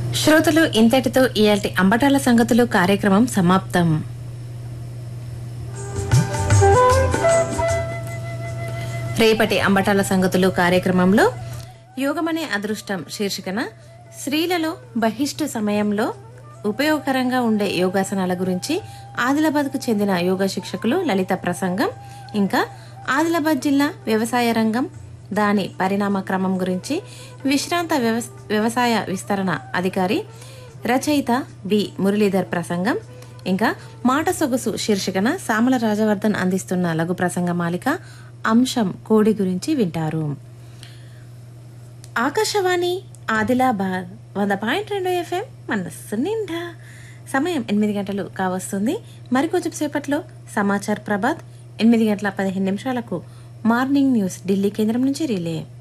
శ్రోతలు ఇంతటితో ఇయాల్టి అంబటాల సంగతులు కార్యక్రమం సమాప్తం రేపటి అంబటాల సంగతులు కార్యక్రమంలో యోగమనే అదృష్టం శీర్షికన స్త్రీలలో బహిష్టు సమయంలో ఉపయోగకరంగా ఉండే యోగాసనాల గురించి ఆదిలాబాద్కు చెందిన యోగా శిక్షకులు లలిత ప్రసంగం ఇంకా ఆదిలాబాద్ జిల్లా వ్యవసాయ రంగం దాని పరిణామ క్రమం గురించి విశ్రాంత వ్యవస్- వ్యవసాయ విస్తరణ అధికారి రచయిత బి మురళీధర్ ప్రసంగం ఇంకా మాట సొగసు శీర్షికన సామల రాజవర్ధన్ అందిస్తున్న లఘు ప్రసంగ మాలిక అంశం కోడి గురించి వింటారు ఆకాశవాణి ఆదిలాబాద్ వంద పాయింట్ రెండు ఎఫ్ఎం మనస్సు నిండా సమయం ఎనిమిది గంటలు కావస్తుంది మరికొంచెం సేపట్లో సమాచార్ ప్రభాత్ ఎనిమిది గంటల పదిహేను నిమిషాలకు మార్నింగ్ న్యూస్ ఢిల్లీ కేంద్రం నుంచి రిలే